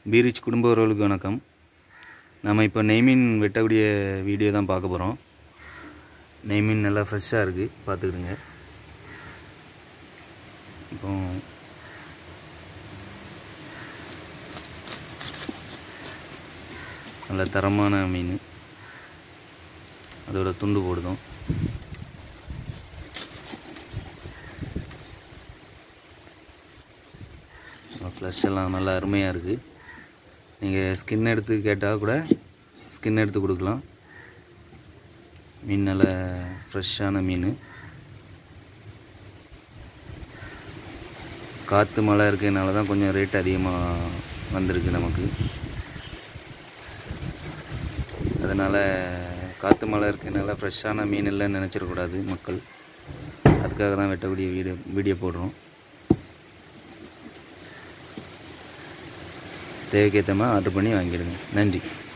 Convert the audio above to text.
பீரிச் குடும்ப உறவுகளுக்கு வணக்கம் நம்ம இப்போ நெய்மீன் வெட்டக்கூடிய வீடியோ தான் பார்க்க போகிறோம் நெய்மீன் நல்லா ஃப்ரெஷ்ஷாக இருக்குது பார்த்துக்கிடுங்க இப்போ நல்ல தரமான மீன் அதோட துண்டு போடுதோம் ஃப்ளஷ் எல்லாம் நல்லா அருமையாக இருக்குது நீங்கள் ஸ்கின் எடுத்து கேட்டால் கூட ஸ்கின் எடுத்து கொடுக்கலாம் மீன் நல்ல ஃப்ரெஷ்ஷான மீன் காற்று மழை இருக்கிறதுனால தான் கொஞ்சம் ரேட் அதிகமாக வந்திருக்கு நமக்கு அதனால் காற்று மழை இருக்கிறதுனால ஃப்ரெஷ்ஷான மீன் இல்லைன்னு நினச்சிடக்கூடாது மக்கள் அதுக்காக தான் வெட்டக்கூடிய வீடியோ வீடியோ போடுறோம் தேவைக்கேற்ற மாதிரி ஆர்டர் பண்ணி வாங்கிடுங்க நன்றி